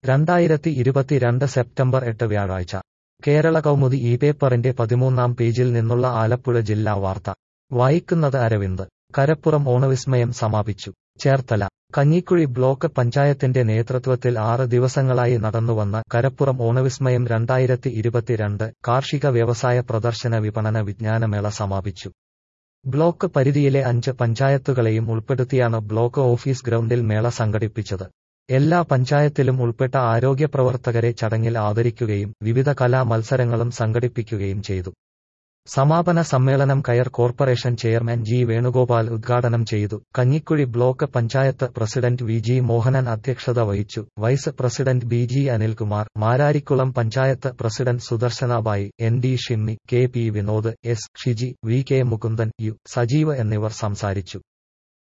രണ്ടായിരത്തി ഇരുപത്തിരണ്ട് സെപ്റ്റംബർ എട്ട് വ്യാഴാഴ്ച കേരള കൗമുദി ഈ പേപ്പറിന്റെ പതിമൂന്നാം പേജിൽ നിന്നുള്ള ആലപ്പുഴ ജില്ലാ വാർത്ത വായിക്കുന്നത് അരവിന്ദ് കരപ്പുറം ഓണവിസ്മയം സമാപിച്ചു ചേർത്തല കഞ്ഞിക്കുഴി ബ്ലോക്ക് പഞ്ചായത്തിന്റെ നേതൃത്വത്തിൽ ആറ് ദിവസങ്ങളായി നടന്നുവന്ന കരപ്പുറം ഓണവിസ്മയം രണ്ടായിരത്തി ഇരുപത്തിരണ്ട് കാർഷിക വ്യവസായ പ്രദർശന വിപണന വിജ്ഞാനമേള സമാപിച്ചു ബ്ലോക്ക് പരിധിയിലെ അഞ്ച് പഞ്ചായത്തുകളെയും ഉൾപ്പെടുത്തിയാണ് ബ്ലോക്ക് ഓഫീസ് ഗ്രൗണ്ടിൽ മേള സംഘടിപ്പിച്ചത് എല്ലാ പഞ്ചായത്തിലും ഉൾപ്പെട്ട ആരോഗ്യ പ്രവർത്തകരെ ചടങ്ങിൽ ആദരിക്കുകയും വിവിധ കലാ മത്സരങ്ങളും സംഘടിപ്പിക്കുകയും ചെയ്തു സമാപന സമ്മേളനം കയർ കോർപ്പറേഷൻ ചെയർമാൻ ജി വേണുഗോപാൽ ഉദ്ഘാടനം ചെയ്തു Kanjikuzhi block panchayat president V G Mohanan അധ്യക്ഷത വഹിച്ചു vice president B G Anilkumar Mararikulam panchayat president Sudarsanabai N D Shimmi K P Vinod S Shiji V K Mukundan U Sajeev എന്നിവർ സംസാരിച്ചു